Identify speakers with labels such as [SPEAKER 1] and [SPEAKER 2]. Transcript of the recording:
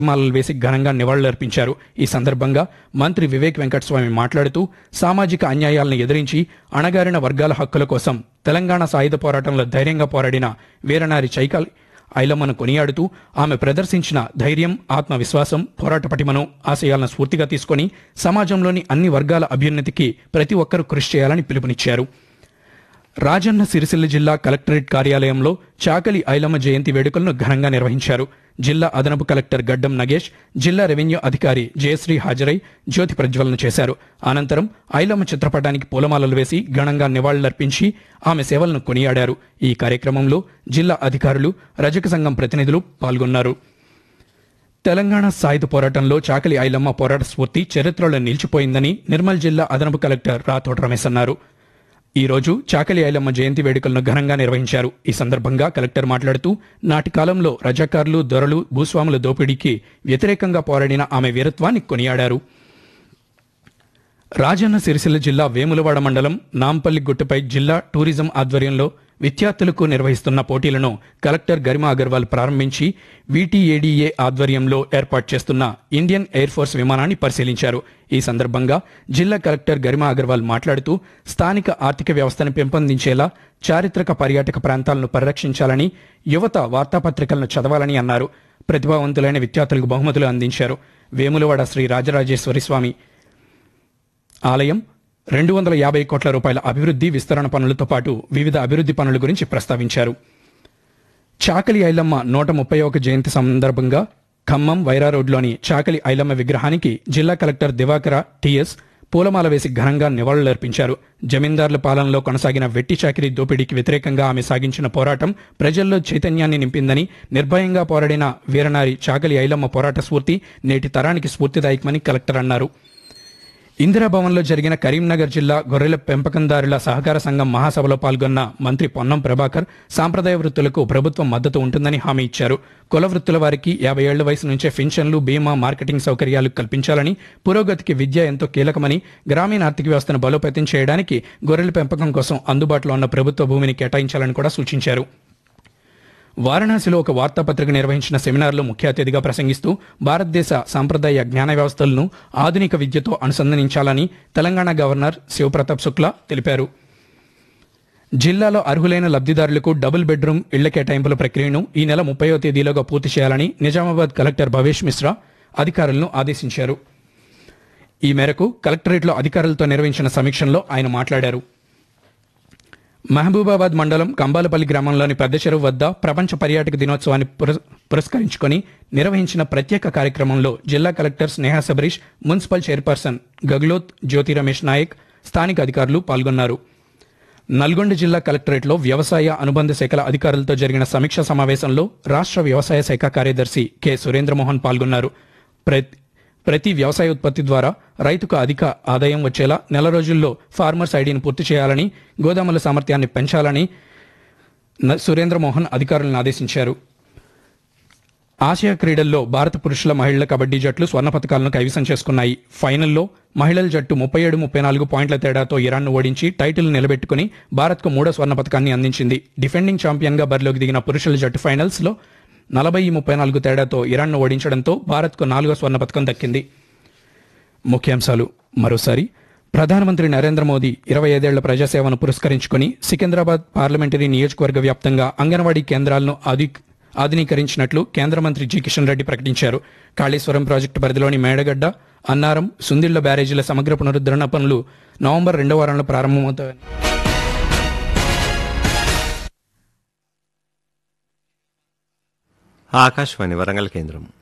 [SPEAKER 1] మాలలు వేసి ఘనంగా నివాళులర్పించారు ఈ సందర్భంగా మంత్రి వివేక్ వెంకటస్వామి మాట్లాడుతూ సామాజిక అన్యాయాలను ఎదిరించి అణగారిన వర్గాల హక్కుల కోసం తెలంగాణ సాయుధ పోరాటంలో ధైర్యంగా పోరాడిన వీరనారి చైకాల్ ఐలమ్మను కొనియాడుతూ ఆమె ప్రదర్శించిన ధైర్యం ఆత్మవిశ్వాసం పోరాట పటిమను ఆశయాలను స్ఫూర్తిగా తీసుకొని సమాజంలోని అన్ని వర్గాల అభ్యున్నతికి ప్రతి ఒక్కరూ కృషి చేయాలని పిలుపునిచ్చారు రాజన్న సిరిసిల్ల జిల్లా కలెక్టరేట్ కార్యాలయంలో చాకలి ఐలమ్మ జయంతి వేడుకలను ఘనంగా నిర్వహించారు జిల్లా అదనపు కలెక్టర్ గడ్డం నగేష్ జిల్లా రెవెన్యూ అధికారి జయశ్రీ హాజరై జ్యోతి ప్రజ్వలన చేశారు అనంతరం ఐలమ్మ చిత్రపటానికి పూలమాలలు వేసి ఘనంగా నివాళులర్పించి ఆమె సేవలను కొనియాడారు ఈ కార్యక్రమంలో జిల్లా అధికారులు రజక సంఘం ప్రతినిధులు పాల్గొన్నారు తెలంగాణ సాయుధ పోరాటంలో చాకలి ఐలమ్మ పోరాట స్ఫూర్తి చరిత్రలో నిలిచిపోయిందని నిర్మల్ జిల్లా అదనపు కలెక్టర్ రాథోడ్ రమేష్ అన్నారు ఈ రోజు చాకలి ఐలమ్మ జయంతి వేడుకలను ఘనంగా నిర్వహించారు ఈ సందర్భంగా కలెక్టర్ మాట్లాడుతూ నాటి కాలంలో రజాకారులు దొరలు భూస్వాముల దోపిడీకి వ్యతిరేకంగా పోరాడిన ఆమె వీరత్వాన్ని కొనియాడారు రాజన్న సిరిసిల్ల జిల్లా వేములవాడ మండలం నాంపల్లి గుట్టపై జిల్లా టూరిజం ఆధ్వర్యంలో విద్యార్థులకు నిర్వహిస్తున్న పోటీలను కలెక్టర్ గరిమా అగర్వాల్ ప్రారంభించి వీటీఏడీఏ ఆధ్వర్యంలో ఏర్పాటు చేస్తున్న ఇండియన్ ఎయిర్ ఫోర్స్ విమానాన్ని పరిశీలించారు ఈ సందర్భంగా జిల్లా కలెక్టర్ గరిమా అగర్వాల్ మాట్లాడుతూ స్థానిక ఆర్థిక వ్యవస్థను పెంపొందించేలా చారిత్రక పర్యాటక ప్రాంతాలను పరిరక్షించాలని యువత వార్తాపత్రికలను చదవాలని అన్నారు ప్రతిభావంతులైన విద్యార్థులకు బహుమతులు అందించారు వేములవాడ శ్రీ రాజరాజేశ్వరి స్వామి ఆలయం రెండు వందల యాభై కోట్ల రూపాయల అభివృద్ధి విస్తరణ పనులతో పాటు వివిధ అభివృద్ధి పనుల గురించి ప్రస్తావించారు చాకలి ఐలమ్మ నూట ముప్పై ఒక జయంతి సందర్భంగా ఖమ్మం వైరా రోడ్లోని చాకలి ఐలమ్మ విగ్రహానికి జిల్లా కలెక్టర్ దివాకర టిఎస్ పూలమాల వేసి ఘనంగా నివాళులర్పించారు జమీందారుల పాలనలో కొనసాగిన వెట్టి చాకిరీ దోపిడీకి వ్యతిరేకంగా ఆమె సాగించిన పోరాటం ప్రజల్లో చైతన్యాన్ని నింపిందని నిర్భయంగా పోరాడిన వీరనారి చాకలి ఐలమ్మ పోరాట స్ఫూర్తి నేటి తరానికి స్ఫూర్తిదాయకమని కలెక్టర్ అన్నారు ఇందిరాభవన్లో జరిగిన కరీంనగర్ జిల్లా గొర్రెల పెంపకందారుల సహకార సంఘం మహాసభలో పాల్గొన్న మంత్రి పొన్నం ప్రభాకర్ సాంప్రదాయ వృత్తులకు ప్రభుత్వం మద్దతు ఉంటుందని హామీ ఇచ్చారు కుల వృత్తుల వారికి యాభై ఏళ్ల వయసు నుంచే పెన్షన్లు బీమా మార్కెటింగ్ సౌకర్యాలు కల్పించాలని పురోగతికి విద్య ఎంతో కీలకమని గ్రామీణ ఆర్థిక వ్యవస్థను బలోపేతం చేయడానికి గొర్రెల పెంపకం కోసం అందుబాటులో ఉన్న ప్రభుత్వ భూమిని కేటాయించాలని కూడా సూచించారు వారణాసిలో ఒక వార్తాపత్రిక నిర్వహించిన సెమినార్లో ముఖ్య అతిథిగా ప్రసంగిస్తూ భారతదేశ సాంప్రదాయ జ్ఞాన వ్యవస్థలను ఆధునిక విద్యతో అనుసంధానించాలని తెలంగాణ గవర్నర్ శివప్రతాప్ శుక్లా తెలిపారు జిల్లాలో అర్హులైన లబ్ధిదారులకు డబుల్ బెడ్రూమ్ ఇళ్ల కేటాయింపుల ప్రక్రియను ఈ నెల ముప్పైవ తేదీలోగా పూర్తి చేయాలని నిజామాబాద్ కలెక్టర్ భవేష్ మిశ్రా అధికారులను ఆదేశించారు ఈ మేరకు కలెక్టరేట్లో అధికారులతో నిర్వహించిన సమీక్షలో ఆయన మాట్లాడారు మహబూబాబాద్ మండలం కంబాలపల్లి గ్రామంలోని పెద్ద చెరువు వద్ద ప్రపంచ పర్యాటక దినోత్సవాన్ని పురస్- పురస్కరించుకొని నిర్వహించిన ప్రత్యేక కార్యక్రమంలో జిల్లా collector Sneha Sabarish municipal chairperson Gaglot Jyothi Ramesh Naik స్థానిక అధికారులు పాల్గొన్నారు నల్గొండ జిల్లా కలెక్టరేట్లో వ్యవసాయ అనుబంధ శాఖల అధికారులతో జరిగిన సమీక్ష సమావేశంలో రాష్ట్ర వ్యవసాయ శాఖ కార్యదర్శి కె సురేంద్రమోహన్ పాల్గొన్నారు ప్రతి ప్రతి వ్యవసాయ ఉత్పత్తి ద్వారా రైతుకు అధిక ఆదాయం వచ్చేలా నెల రోజుల్లో ఫార్మర్స్ ఐడిని పూర్తి చేయాలని గోదాముల సామర్థ్యాన్ని పెంచాలని న- సురేంద్రమోహన్ అధికారులను ఆదేశించారు ఆసియా క్రీడల్లో భారత పురుషుల మహిళల కబడ్డీ జట్లు స్వర్ణ పథకాలను కైవసం చేసుకున్నాయి ఫైనల్లో మహిళల జట్టు ముప్పై ఏడు ముప్పై నాలుగు పాయింట్ల తేడాతో ఇరాన్ను ఓడించి టైటిల్ నిలబెట్టుకుని భారత్కు మూడో స్వర్ణ పథకాన్ని అందించింది డిఫెండింగ్ ఛాంపియన్గా బరిలోకి దిగిన పురుషుల జట్టు ఫైనల్స్లో నలభై ముప్పై నాలుగు తేడాతో ఇరాన్ను ఓడించడంతో భారత్కు నాలుగో స్వర్ణ పథకం దక్కింది ముఖ్యాంశాలు మరోసారి ప్రధానమంత్రి నరేంద్ర మోదీ ఇరవై ఐదేళ్ల ప్రజాసేవను పురస్కరించుకుని సికింద్రాబాద్ పార్లమెంటరీ నియోజకవర్గ వ్యాప్తంగా అంగన్వాడీ కేంద్రాలను ఆధి ఆధునీకరించినట్లు కేంద్ర మంత్రి జి కిషన్ రెడ్డి ప్రకటించారు కాళేశ్వరం ప్రాజెక్టు పరిధిలోని మేడగడ్డ అన్నారం సుందిళ్ల బ్యారేజీల సమగ్ర పునరుద్ధరణ పనులు నవంబర్ రెండో వారంలో ప్రారంభమవుతాయని
[SPEAKER 2] ఆకాశవాణి వరంగల్ కేంద్రం